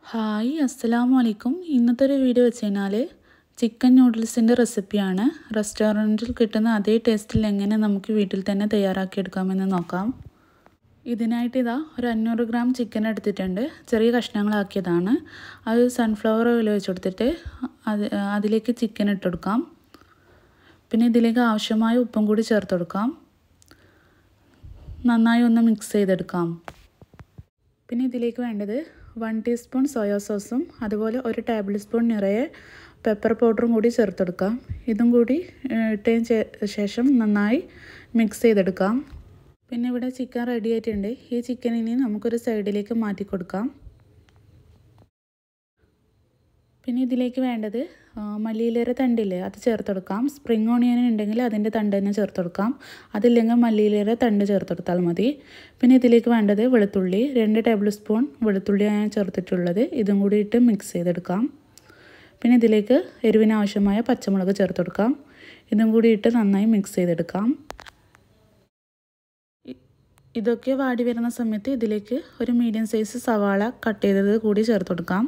hi അസ്സലാമു അലൈക്കും ഇന്നത്തെ ഒരു വീഡിയോ വെച്ച് കഴിഞ്ഞാൽ ചിക്കൻ നൂഡിൽസിൻ്റെ റെസിപ്പിയാണ് റെസ്റ്റോറൻറ്റിൽ കിട്ടുന്ന അതേ ടേസ്റ്റിൽ എങ്ങനെ നമുക്ക് വീട്ടിൽ തന്നെ തയ്യാറാക്കിയെടുക്കാമെന്ന് നോക്കാം ഇതിനായിട്ട് ഇതാ ഒരു അഞ്ഞൂറ് ഗ്രാം ചിക്കൻ എടുത്തിട്ടുണ്ട് ചെറിയ കഷ്ണങ്ങളാക്കിയതാണ് അത് സൺഫ്ലവർ ഓയിൽ വെച്ച് കൊടുത്തിട്ട് അത് അതിലേക്ക് ചിക്കൻ ഇട്ട് കൊടുക്കാം പിന്നെ ഇതിലേക്ക് ആവശ്യമായ ഉപ്പും കൂടി ചേർത്ത് കൊടുക്കാം നന്നായി ഒന്ന് മിക്സ് ചെയ്തെടുക്കാം പിന്നെ ഇതിലേക്ക് വേണ്ടത് വൺ ടീസ്പൂൺ സോയാ സോസും അതുപോലെ ഒരു ടേബിൾ സ്പൂൺ നിറയെ പെപ്പർ പൗഡറും കൂടി ചേർത്തെടുക്കാം ഇതും കൂടി ഇട്ടതിന് ശേഷം നന്നായി മിക്സ് ചെയ്തെടുക്കാം പിന്നെ ഇവിടെ ചിക്കൻ റെഡി ആയിട്ടുണ്ട് ഈ ചിക്കൻ ഇനി നമുക്കൊരു സൈഡിലേക്ക് മാറ്റി കൊടുക്കാം പിന്നെ ഇതിലേക്ക് വേണ്ടത് മല്ലിയിലേറെ തണ്ടില്ലേ അത് ചേർത്തെടുക്കാം സ്പ്രിങ് ഓണിയൻ ഉണ്ടെങ്കിൽ അതിൻ്റെ തണ്ട് തന്നെ ചേർത്തെടുക്കാം അതില്ലെങ്കിൽ മല്ലിയിലേറെ തണ്ട് ചേർത്തെടുത്താൽ മതി പിന്നെ ഇതിലേക്ക് വേണ്ടത് വെളുത്തുള്ളി രണ്ട് ടേബിൾ സ്പൂൺ വെളുത്തുള്ളി ഞാൻ ചേർത്തിട്ടുള്ളത് ഇതും കൂടി ഇട്ട് മിക്സ് ചെയ്തെടുക്കാം പിന്നെ ഇതിലേക്ക് എരിവിന് ആവശ്യമായ പച്ചമുളക് ചേർത്തെടുക്കാം ഇതും കൂടി ഇട്ട് നന്നായി മിക്സ് ചെയ്തെടുക്കാം ഇതൊക്കെ വാടി വരുന്ന സമയത്ത് ഇതിലേക്ക് ഒരു മീഡിയം സൈസ് സവാള കട്ട് ചെയ്തത് കൂടി ചേർത്ത് കൊടുക്കാം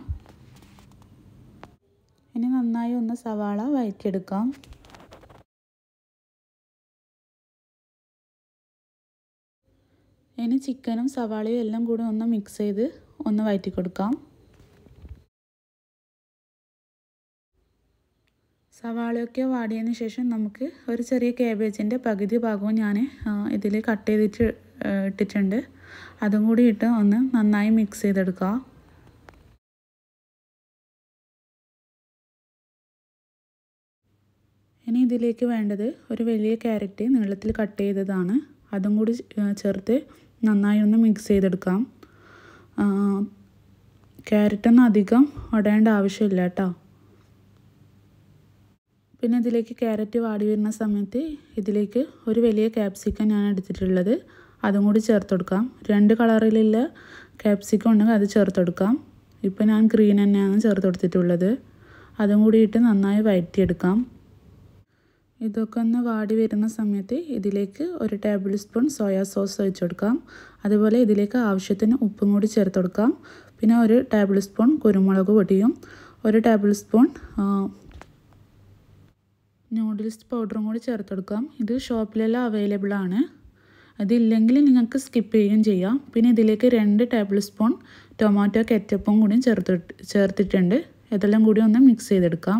ഇനി നന്നായി ഒന്ന് സവാള വഴറ്റിയെടുക്കാം ഇനി ചിക്കനും സവാളയും എല്ലാം കൂടി ഒന്ന് മിക്സ് ചെയ്ത് ഒന്ന് വഴറ്റി കൊടുക്കാം സവാളയൊക്കെ വാടിയതിന് ശേഷം നമുക്ക് ഒരു ചെറിയ കാബേജിൻ്റെ പകുതി ഭാഗവും ഞാൻ ഇതിൽ കട്ട് ചെയ്തിട്ട് ഇട്ടിട്ടുണ്ട് അതും കൂടി ഇട്ട് ഒന്ന് നന്നായി മിക്സ് ചെയ്തെടുക്കുക ഇനി ഇതിലേക്ക് വേണ്ടത് ഒരു വലിയ ക്യാരറ്റ് നീളത്തിൽ കട്ട് ചെയ്തതാണ് അതും കൂടി ചേർത്ത് നന്നായി ഒന്ന് മിക്സ് ചെയ്തെടുക്കാം ക്യാരറ്റൊന്നും അധികം ഉടയേണ്ട ആവശ്യമില്ല കേട്ടോ പിന്നെ ഇതിലേക്ക് ക്യാരറ്റ് വാടി വരുന്ന സമയത്ത് ഇതിലേക്ക് ഒരു വലിയ ക്യാപ്സിക്കം ഞാൻ എടുത്തിട്ടുള്ളത് അതും കൂടി ചേർത്ത് കൊടുക്കാം രണ്ട് കളറിലുള്ള ക്യാപ്സിക്കം ഉണ്ടെങ്കിൽ അത് ചേർത്ത് കൊടുക്കാം ഇപ്പോൾ ഞാൻ ഗ്രീൻ തന്നെയാണ് ചേർത്ത് കൊടുത്തിട്ടുള്ളത് അതും കൂടി ഇട്ട് നന്നായി വഴറ്റിയെടുക്കാം ഇതൊക്കെ ഒന്ന് വാടി വരുന്ന സമയത്ത് ഇതിലേക്ക് ഒരു ടേബിൾ സ്പൂൺ സോയാ സോസ് ഒഴിച്ചു കൊടുക്കാം അതുപോലെ ഇതിലേക്ക് ആവശ്യത്തിന് ഉപ്പും കൂടി ചേർത്ത് കൊടുക്കാം പിന്നെ ഒരു ടേബിൾ സ്പൂൺ കുരുമുളക് പൊടിയും ഒരു ടേബിൾ സ്പൂൺ നൂഡിൽസ് പൗഡറും കൂടി ചേർത്ത് കൊടുക്കാം ഇത് ഷോപ്പിലെല്ലാം അവൈലബിൾ ആണ് അതില്ലെങ്കിൽ നിങ്ങൾക്ക് സ്കിപ്പ് ചെയ്യുകയും ചെയ്യാം പിന്നെ ഇതിലേക്ക് രണ്ട് ടേബിൾ സ്പൂൺ ടൊമാറ്റോ കെറ്റപ്പും കൂടി ചേർത്ത് ചേർത്തിട്ടുണ്ട് ഇതെല്ലാം കൂടി ഒന്ന് മിക്സ് ചെയ്തെടുക്കാം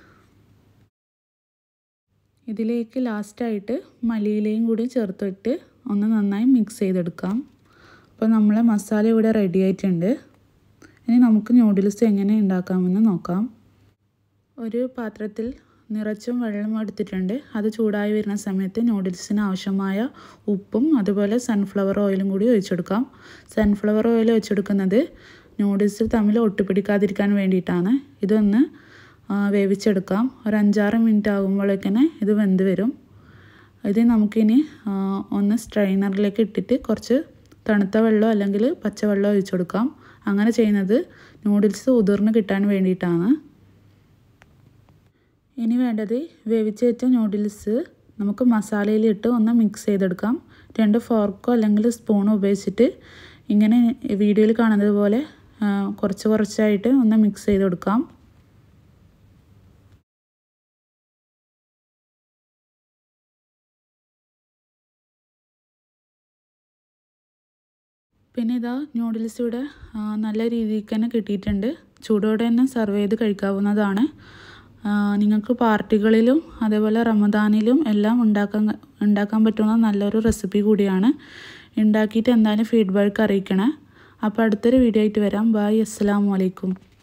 ഇതിലേക്ക് ലാസ്റ്റായിട്ട് മല്ലിയിലയും കൂടി ചേർത്തിട്ട് ഒന്ന് നന്നായി മിക്സ് ചെയ്തെടുക്കാം അപ്പോൾ നമ്മളെ മസാല ഇവിടെ റെഡി ആയിട്ടുണ്ട് ഇനി നമുക്ക് നൂഡിൽസ് എങ്ങനെ ഉണ്ടാക്കാമെന്ന് നോക്കാം ഒരു പാത്രത്തിൽ നിറച്ചും വെള്ളം എടുത്തിട്ടുണ്ട് അത് ചൂടായി വരുന്ന സമയത്ത് നൂഡിൽസിന് ആവശ്യമായ ഉപ്പും അതുപോലെ സൺഫ്ലവർ ഓയിലും കൂടി ഒഴിച്ചെടുക്കാം സൺഫ്ലവർ ഓയിൽ ഒഴിച്ചെടുക്കുന്നത് നൂഡിൽസ് തമ്മിൽ ഒട്ടിപ്പിടിക്കാതിരിക്കാൻ വേണ്ടിയിട്ടാണ് ഇതൊന്ന് വേവിച്ചെടുക്കാം ഒരു അഞ്ചാറ് മിനിറ്റ് ആകുമ്പോഴേക്കിനെ ഇത് വെന്ത് വരും ഇത് നമുക്കിനി ഒന്ന് സ്ട്രെയിനറിലേക്ക് ഇട്ടിട്ട് കുറച്ച് തണുത്ത വെള്ളം അല്ലെങ്കിൽ പച്ചവെള്ളം ഒഴിച്ചു കൊടുക്കാം അങ്ങനെ ചെയ്യുന്നത് നൂഡിൽസ് ഉതിർന്ന് കിട്ടാൻ വേണ്ടിയിട്ടാണ് ഇനി വേണ്ടത് വേവിച്ച് വെച്ച നൂഡിൽസ് നമുക്ക് മസാലയിലിട്ട് ഒന്ന് മിക്സ് ചെയ്തെടുക്കാം രണ്ട് ഫോർക്കോ അല്ലെങ്കിൽ സ്പൂണോ ഉപയോഗിച്ചിട്ട് ഇങ്ങനെ വീഡിയോയിൽ കാണുന്നത് പോലെ കുറച്ച് കുറച്ചായിട്ട് ഒന്ന് മിക്സ് ചെയ്ത് കൊടുക്കാം പിന്നെ ഇതാ നൂഡിൽസ് ഇവിടെ നല്ല രീതിക്ക് തന്നെ കിട്ടിയിട്ടുണ്ട് ചൂടോടെ തന്നെ സെർവ് ചെയ്ത് കഴിക്കാവുന്നതാണ് നിങ്ങൾക്ക് പാർട്ടികളിലും അതേപോലെ റമദാനിലും എല്ലാം ഉണ്ടാക്കാൻ ഉണ്ടാക്കാൻ പറ്റുന്ന നല്ലൊരു റെസിപ്പി കൂടിയാണ് ഉണ്ടാക്കിയിട്ട് എന്തായാലും ഫീഡ്ബാക്ക് അറിയിക്കണേ അപ്പോൾ അടുത്തൊരു വീഡിയോ ആയിട്ട് വരാം ബായ് അസ്സാം വലൈക്കും